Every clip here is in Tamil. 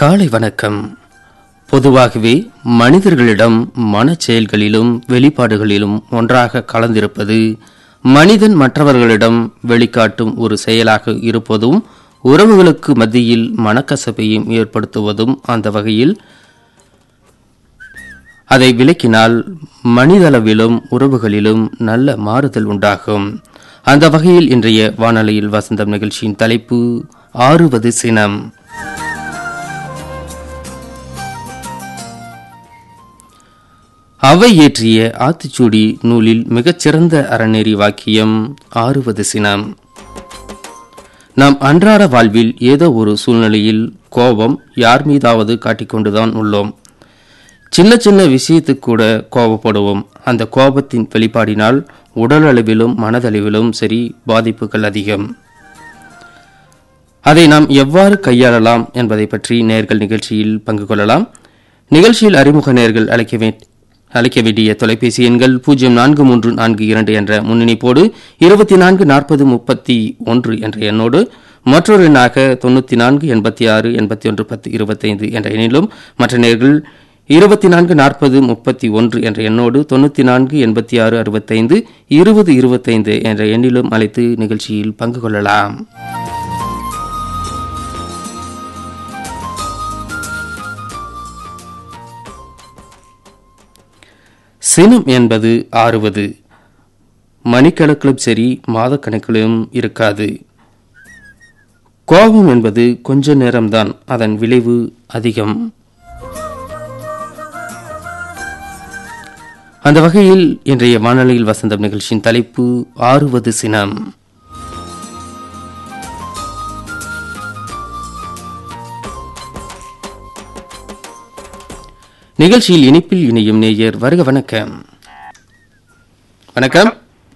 காலை வணக்கம் பொதுவாகவே மனிதர்களிடம் மனச் செயல்களிலும் வெளிப்பாடுகளிலும் ஒன்றாக கலந்திருப்பது மனிதன் மற்றவர்களிடம் வெளிக்காட்டும் ஒரு செயலாக இருப்பதும் உறவுகளுக்கு மத்தியில் மனக்கசப்பையும் ஏற்படுத்துவதும் அந்த வகையில் அதை விலக்கினால் மனிதளவிலும் உறவுகளிலும் நல்ல மாறுதல் உண்டாகும் அந்த வகையில் இன்றைய வானொலியில் வசந்தம் நிகழ்ச்சியின் தலைப்பு ஆறுவது சினம் அவை இயற்றிய ஆத்திச்சூடி நூலில் மிகச்சிறந்த அறநெறி வாக்கியம் ஆறுவது சினம் நாம் அன்றாட வாழ்வில் ஏதோ ஒரு சூழ்நிலையில் கோபம் யார் மீதாவது காட்டிக்கொண்டுதான் உள்ளோம் சின்ன சின்ன விஷயத்துக்கு கூட கோபப்படுவோம் அந்த கோபத்தின் வெளிப்பாடினால் உடல் அளவிலும் மனதளவிலும் சரி பாதிப்புகள் அதிகம் அதை நாம் எவ்வாறு கையாளலாம் என்பதை பற்றி நேர்கள் நிகழ்ச்சியில் பங்கு கொள்ளலாம் நிகழ்ச்சியில் அறிமுக நேர்கள் அழைக்க வே அழைக்க வேண்டிய தொலைபேசி எண்கள் பூஜ்ஜியம் நான்கு மூன்று நான்கு இரண்டு என்ற முன்னணிப்போடு இருபத்தி நான்கு நாற்பது முப்பத்தி ஒன்று என்ற எண்ணோடு மற்றொரு எண்ணாக தொண்ணூற்றி நான்கு எண்பத்தி ஆறு எண்பத்தி ஒன்று பத்து இருபத்தைந்து என்ற எண்ணிலும் மற்ற நேர்கள் இருபத்தி நான்கு நாற்பது முப்பத்தி ஒன்று என்ற எண்ணோடு தொண்ணூற்றி நான்கு எண்பத்தி ஆறு அறுபத்தைந்து இருபது இருபத்தைந்து என்ற எண்ணிலும் அழைத்து நிகழ்ச்சியில் பங்கு கொள்ளலாம் சினம் என்பது ஆறுவது மணிக்கணக்கிலும் சரி மாதக்கணக்கிலும் இருக்காது கோபம் என்பது கொஞ்ச நேரம்தான் அதன் விளைவு அதிகம் அந்த வகையில் இன்றைய வானொலியில் வசந்தம் நிகழ்ச்சியின் தலைப்பு ஆறுவது சினம் நிகழ்ச்சியில் இனிப்பில் இணையும் நேயர் வருக வணக்கம் வணக்கம்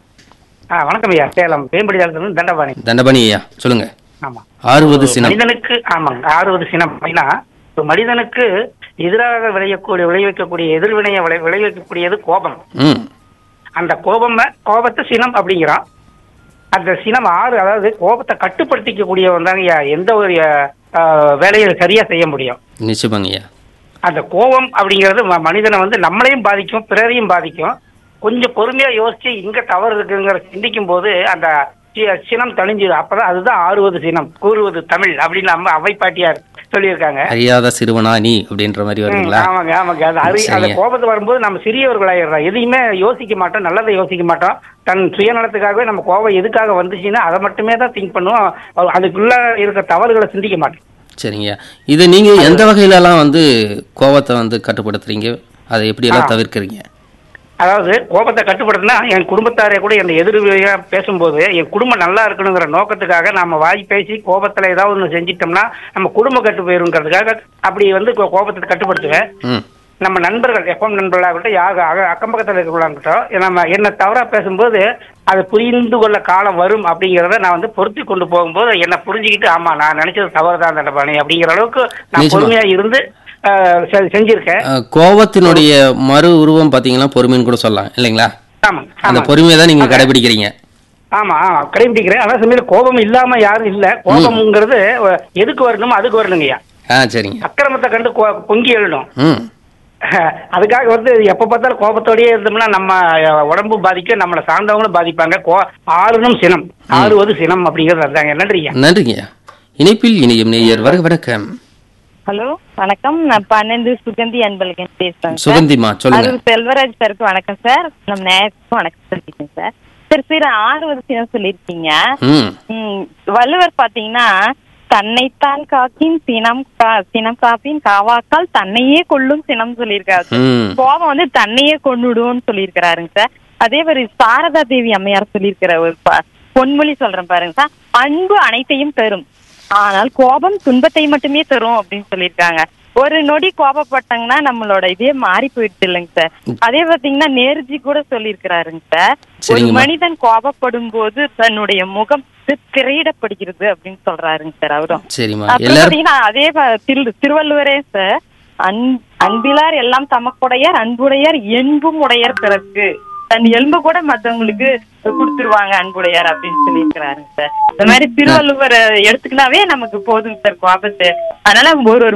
ஆ வணக்கம் ஐயா சேலம் வேம்படியாளத்துல தண்டபாணி தண்டபாணி ஐயா சொல்லுங்க ஆமா ஆறுவது சினம் மனிதனுக்கு ஆமாங்க ஆறுவது சினம் அப்படின்னா இப்ப மனிதனுக்கு எதிராக விளையக்கூடிய விளைவிக்கக்கூடிய எதிர்வினையை விளை விளைவிக்கக்கூடியது கோபம் ம் அந்த கோபம் கோபத்தை சினம் அப்படிங்கிறோம் அந்த சினம் ஆறு அதாவது கோபத்தை கட்டுப்படுத்திக்கக்கூடியவன் தாங்க ஐயா எந்த ஒரு ஆ, வேலையை சரியா செய்ய முடியும் நிச்சயமாங்க ஐயா அந்த கோபம் அப்படிங்கிறது ம- மனிதனை வந்து நம்மளையும் பாதிக்கும் பிறரையும் பாதிக்கும் கொஞ்சம் பொறுமையா யோசிச்சு இங்க தவறு இருக்குங்கிற சிந்திக்கும் போது அந்த சி- சினம் தணிஞ்சுது அப்பதான் அதுதான் ஆறுவது சினம் கூறுவது தமிழ் அப்படின்னு நம்ம அவை பாட்டியார் சொல்லியிருக்காங்க அறியாத சிறுவனா நீ அப்படின்ற மாதிரி ம், வருதுங்களா ஆமாங்க ஆமாங்க அது அறி அந்த சரிங்க. கோபத்து வரும்போது நம்ம சிறியவர்களாயிடுறோம் எதையுமே யோசிக்க மாட்டோம் நல்லதை யோசிக்க மாட்டோம் தன் சுயநலத்துக்காகவே நம்ம கோபம் எதுக்காக வந்துச்சுன்னா அதை மட்டுமே தான் திங்க் பண்ணுவோம் அது- அதுக்குள்ள இருக்க தவறுகளை சிந்திக்க மாட்டோம் சரிங்க இதை நீங்க எந்த வகையிலலாம் வந்து கோபத்தை வந்து கட்டுப்படுத்துறீங்க அதை எப்படி எல்லாம் தவிர்க்கிறீங்க அதாவது கோபத்தை கட்டுப்படுத்தினா என் குடும்பத்தாரே கூட என்னை எதிர்வியா பேசும்போது என் குடும்பம் நல்லா இருக்கணுங்கிற நோக்கத்துக்காக நாம வாய் பேசி கோபத்துல ஏதாவது ஒன்று செஞ்சிட்டோம்னா நம்ம குடும்பம் கட்டு போயிருங்கிறதுக்காக அப்படி வந்து கோ- கோபத்தை கட்டுப்படுத்துவேன் ம் நம்ம நண்பர்கள் எஃப்எம் நண்பர்களாகட்டும் யார் அக அக்கம் பக்கத்தில் இருக்கிறவங்களாகட்டும் நம்ம என்ன தவறா பேசும்போது அது புரிந்து கொள்ள காலம் வரும் அப்படிங்கிறத நான் வந்து பொருத்தி கொண்டு போகும்போது என்னை புரிஞ்சுக்கிட்டு ஆமா நான் நினைச்சது தவறு தான் தண்டபாணி அப்படிங்கிற அளவுக்கு நான் நிஜமா. பொறுமையா இருந்து அஹ், செ- செஞ்சிருக்கேன் அஹ், கோபத்தினுடைய மறு உருவம் பாத்தீங்கன்னா பொறுமைன்னு கூட சொல்லலாம் இல்லைங்களா ஆமா அந்த ஆமா பொறுமையை தான் நீங்க கடைபிடிக்கிறீங்க ஆமா ஆமா கடைபிடிக்கிறேன் அதான் சமயம் கோபம் இல்லாம யாரும் இல்ல கோபம்ங்கிறது அஹ், எதுக்கு வரணுமோ அதுக்கு வரணுங்கய்யா ஆ சரிங்க அக்கிரமத்தை கண்டு கொ- பொங்கி எழணும் ம் அதுக்காக வந்து எப்ப பார்த்தாலும் கோபத்தோடயே இருந்தோம்னா நம்ம அஹ், உடம்பு பாதிக்க நம்மளை சார்ந்தவங்களும் பாதிப்பாங்க கோ ஆறுனும் சினம் ஆறுவது சினம் அப்படிங்கிறது அதுதாங்க நன்றியா நன்றிங்க இணைப்பில் இணையும் நேயர் வருக வணக்கம் ஹலோ வணக்கம் நான் பன்னெண்டு சுகந்தி அன்பழகன் பேசுறேன் சார். சுகந்திமா சொல்லுங்க அருள் செல்வராஜ் சாருக்கு வணக்கம் சார் நம்ம நேயருக்கும் வணக்கம் சொல்லிட்டேன் சார் சரி சரி ஆறு வருஷம் சொல்லியிருக்கீங்க ம் ம், வள்ளுவர் பாத்தீங்கன்னா தன்னைத்தான் காக்கின் சினம் கா- சினம் காப்பின் காவாக்கால் தன்னையே கொல்லும் சினம் சொல்லியிருக்காரு ம் கோபம் வந்து தன்னையே கொன்னுடும்னு சொல்லியிருக்கிறாருங்க சார் அதே மாதிரி சாரதா தேவி அம்மையார் சொல்லியிருக்கிற ஒரு ப- பொன்மொழி சொல்றேன் பாருங்க சார் அன்பு அனைத்தையும் தரும் ஆனால் கோபம் துன்பத்தை மட்டுமே தரும் அப்படின்னு சொல்லியிருக்காங்க ஒரு நொடி கோபப்பட்டாங்கன்னா நம்மளோட இதே மாறி போயிடுது இல்லைங்க சார் அதே பாத்தீங்கன்னா நேருஜி கூட சொல்லியிருக்கிறாருங்க சார் ஒரு சரிங்கம்மா. மனிதன் கோபப்படும் போது தன்னுடைய முகம் திரையிடப்படுகிறது அப்படின்னு சொல்றாருங்க சார் அவரும் சரிம்மா அப்புறம் எல்லாரும் பாத்தீங்கன்னா அதே ப- திரு திருவள்ளுவரே சார் அன் அன்பிலார் எல்லாம் தமக்குடையார் அன்புடையார் என்பும் உடையார் பிறகு தன் எலும்பு கூட மத்தவங்களுக்கு கொடுத்துருவாங்க அன்புடையார் அப்படின்னு சொல்லியிருக்கிறாருங்க சார் இந்த மாதிரி திருவள்ளுவர் எடுத்துக்கினாவே நமக்கு போதுங்க சார் கோபத்தை அதனால ஒரு ஒரு